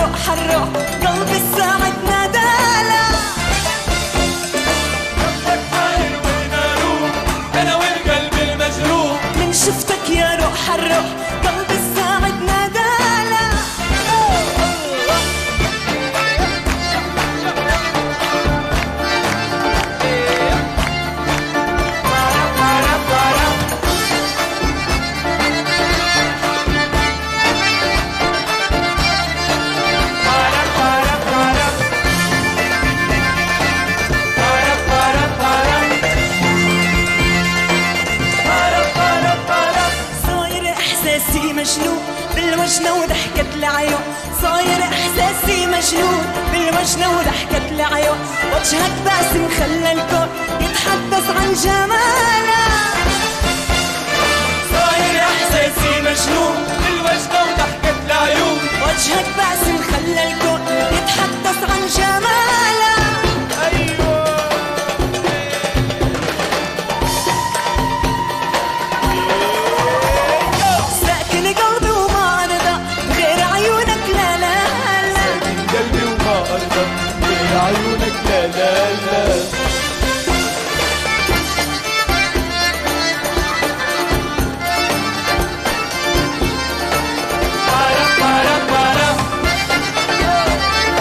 روح الروح قلبي الساعد نادالا قلبك حاير وين اروح انا والقلب المجروح من شفتك يا روح الروح قلبي الساعد نادالا صاير احساسي مجنون بالوجنة وضحكة العيون صاير احساسي مجنون بالوجنة وضحكة العيون وجهك باسم خلى الكون يتحدث عن جمالك صاير احساسي مجنون بالوجدة وضحكة العيون وجهك باسم خلى الكون يتحدث عن جمالك ايوه ساكن قلبي وما ارضى غير عيونك لا لا لا قلبي وما ارضى غير عيونك لا لا لا بارا بارا بارا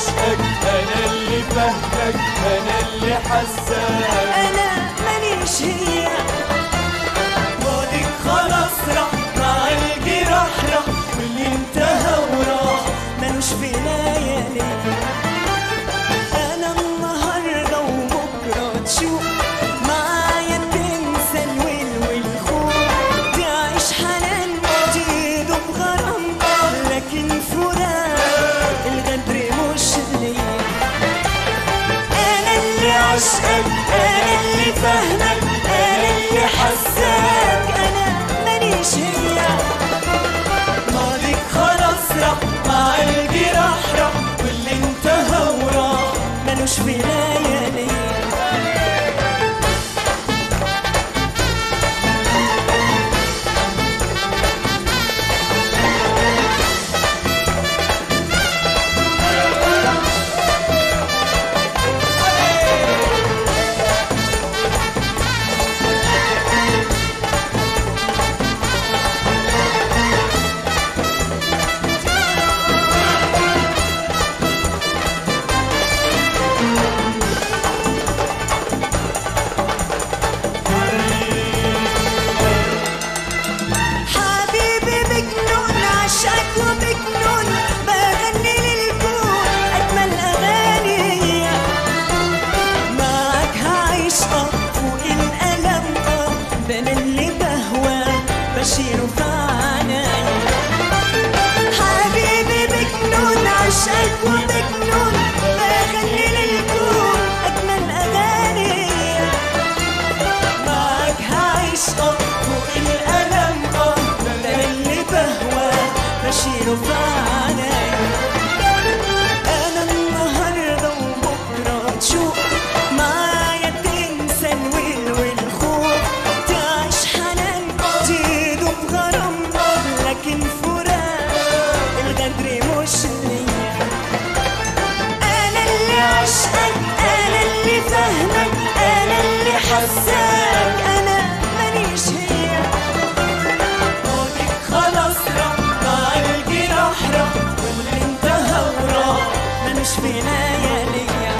عشقك انا اللي فهمك انا اللي حساك انا ماليش هي ماضيك خلاص راح مع الجراح راح واللي انتهى وراح ملوش في ليالي انا النهارده وبكره تشوف معايا تنسى الويل والخوف تعيش حنان تدوب غرام لكن فراق الغدر مش ليا انا اللي عشقك انا اللي فاهمك انا اللي حساك انا ماليش هي ماضيك خلاص راح مع الجراح راح واللي انتهى وراح ملوش في ليالي حبيبي مجنون عشقك ومجنون بغني للكون أجمل أغاني معاك هعيش اه فوق الألم اه ده أنا اللي بهوى بشيله في عنايا حبيبي مجنون عشقك ومجنون بغني للكون أجمل أغاني معاك هعيش اه فوق الألم اه ده أنا اللي بهوى بشيله في عنايا أنا النهاردة وبكرة تشوف معايا تنسى الويل والخوف تعيش حنان تدوب غرام لكن فراق الغدر مش ليا أنا اللي عشقك أنا اللي فاهمك أنا اللي حساك أنا ماليش هي ماضيك خلاص راح مع الجراح راح واللي انتهى وراح ملوش في ليالي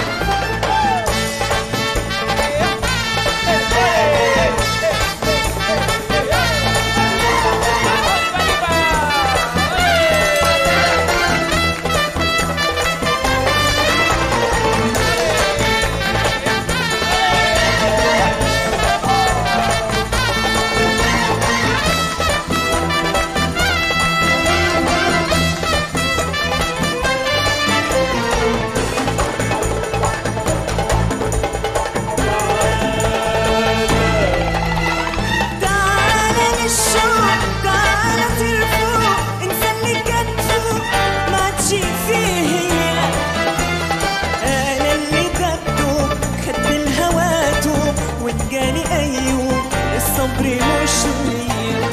تعالى للشوق تعالى ترفوق انسى اللي كان فوق ما عادش فيه هي انا اللي دبته خد الهواته واتجاني ايوب الصبر مش ليا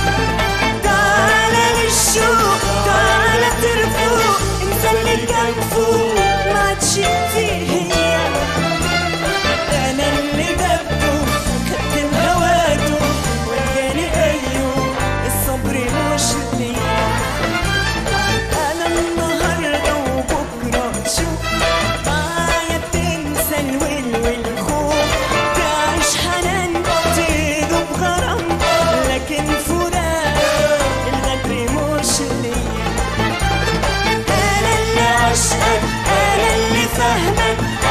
تعالى للشوق تعالى ترفوق انسى اللي كان فوق ما عادش فيه هي انا اللي دبته خدت الهواته وجاني ايوه الصبر مش ليا انا النهارده وبكره تشوف معايا تنسى الويل والخوف تعيش حنان تدوب غرام لكن فراق الغدر مش ليا انا اللي عشقك انا اللي فاهمك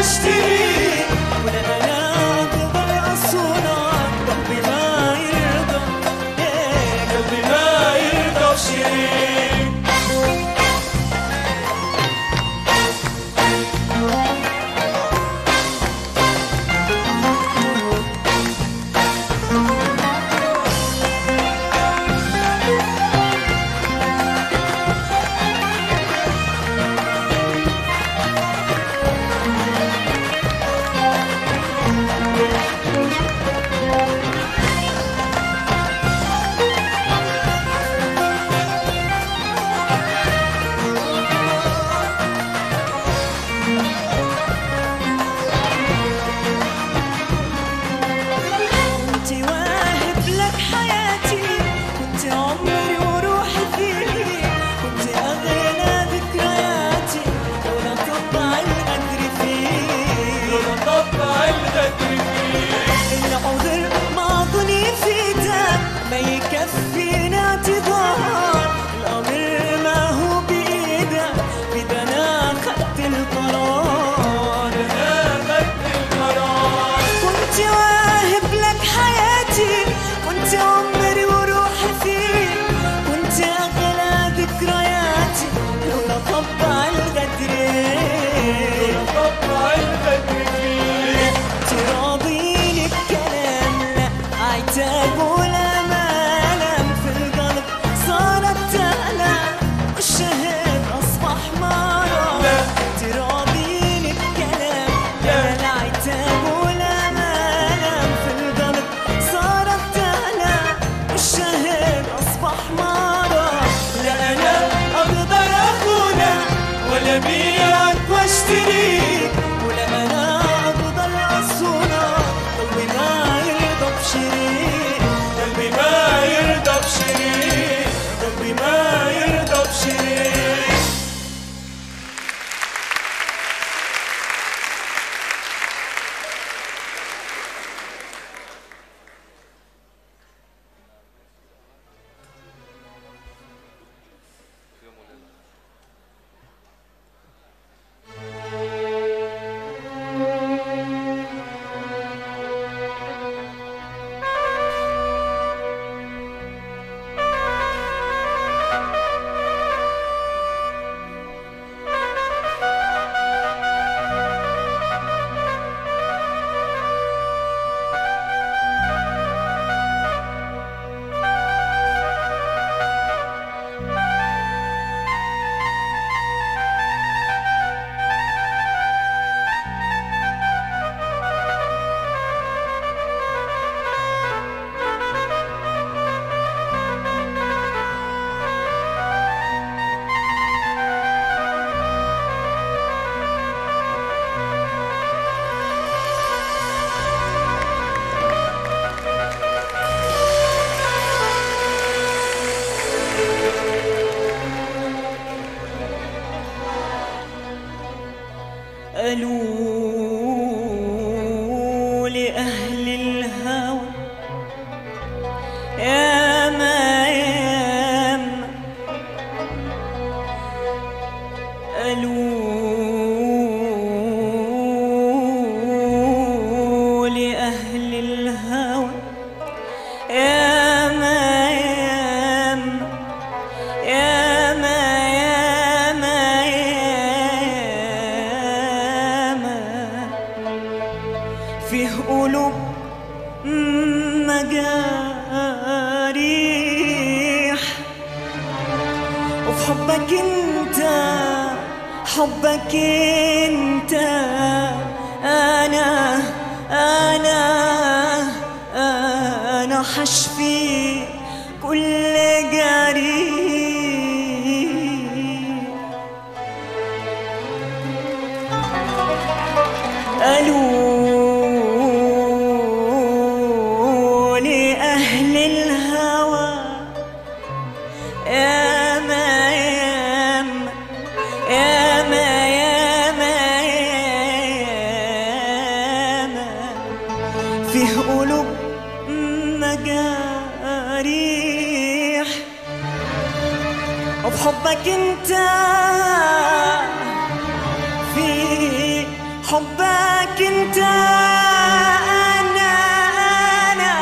واشتريك ولا انا اقدر اصونك قلبي ما يرضى إيه، قلبي ما يرضى بشريك كنت واهب لك حياتي كنت عمري وروحي فيك كنت أغلى ذكرياتي لولا طبع القدر فيك لولا طبع الغدر فيك العذر ماضني في دم ما يكفينا اعتذار الأمر ما هو بإيدك إذا أنا أخدت القرار أنا خدت القرار كنت واهب لك حياتي كنت عمري وروحي فيك كنت أغلى ذكرياتي لولا طبع الغدر لولا طبع الغدر فيك تراضيني بكلام لا عتاب ولا ملام في القلب صارت تألم والشهد أصبح مرض لا. تراضيني بكلام لا لا عتاب ولا ملام في القلب صارت تألم والشهد أصبح مرض لا أنا أقدر أخونك ولا بيعك واشتريك ولا انا اقدر اصونك قلبي ما يرضى بشريك قلبي ما يرضى بشريك قلبي ما يرضى بشريك قالوا لأهل الهوى يا ما يا ما قالوا لأهل الهوى يا ما يا ما يا ما يا ما يا ما فيه قلوب مجاريح وفي حبك انت حبك انت انا انا انا حشفي كل جريح قالوا لأهل الهوى يا ما يا ما يا ما يا ما يا ما فيه قلوب مجاريح وبحبك انت في حبك انت انا انا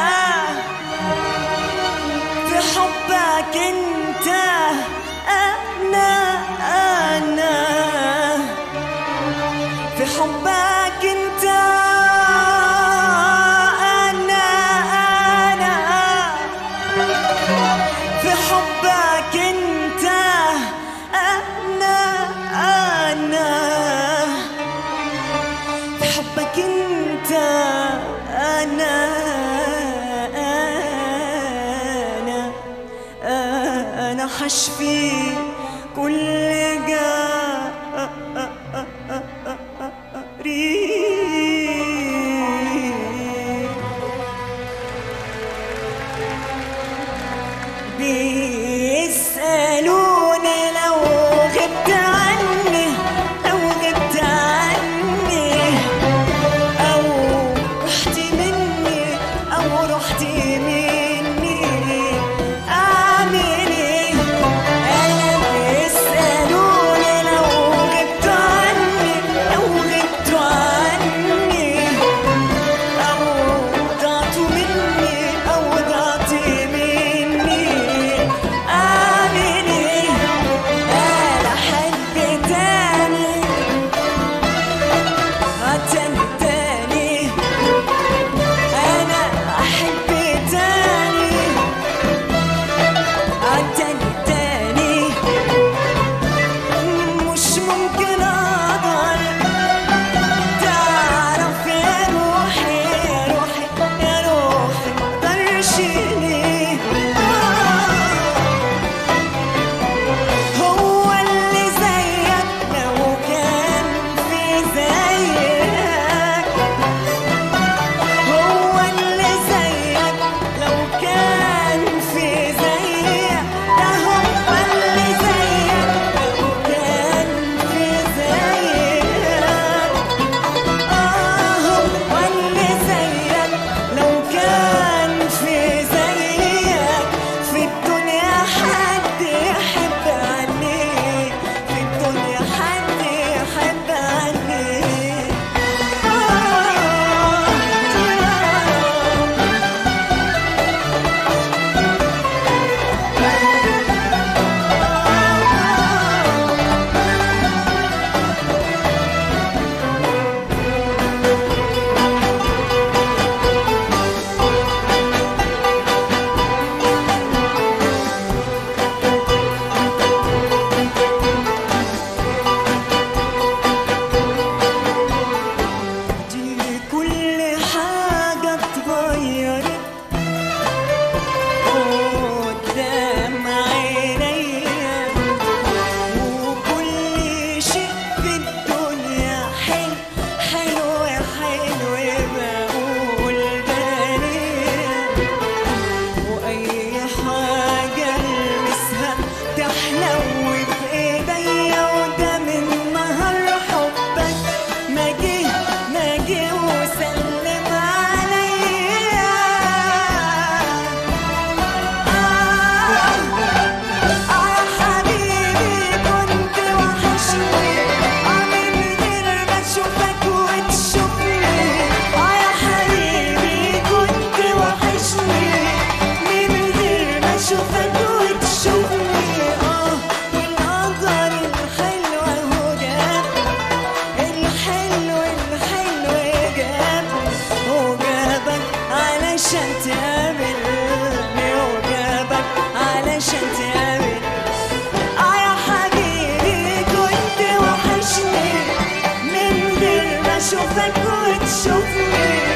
في حبك انت انا انا في حبك انت انا انا في حبك انت انا انا في حبك انت انا انا انا حشفي كل جاري بيسألوني لو غبت عني لو غبت عني أو رحت مني أو رحت مني أعمل إيه أنا بيسألوني لو غبت عني لو غبت عني أو ضعت مني أو ضعت مني أعمل إيه أنا حد تاني عتني تاني أنا أحب تاني عتني تاني مش ممكن أقدر تعرف يا روحي يا روحي يا روحي مقدرش ليه هو اللي زيك لو كان في زيك هو اللي زيك لو كان في زيك ده هو اللي زيك لو كان في زيك آه هو اللي زيك لو كان في زيك في الدنيا حد يحب عليك في الدنيا حد يحب عليك دي كل حاجة اتغيرت قدام عينيا وكل شيء في الدنيا حلو حلو حلو بقول جميل وأي حاجة ألمسها تحلو بإيديا وده من نهر حبك ما جه ما جه وسلم عليا آه آه يا حبيبي كنت وحشني آه من غير ما أشوفك وتشوفني آه يا حبيبي كنت وحشني من غير ما أشوفك وتشوفني آه والقدر الحلو أهو جاب الحلو الحلو جاب وجابك علشان تقابلني وجابك علشان تقابلني اه يا حبيبي كنت وحشني من غير ما اشوفك وتشوفني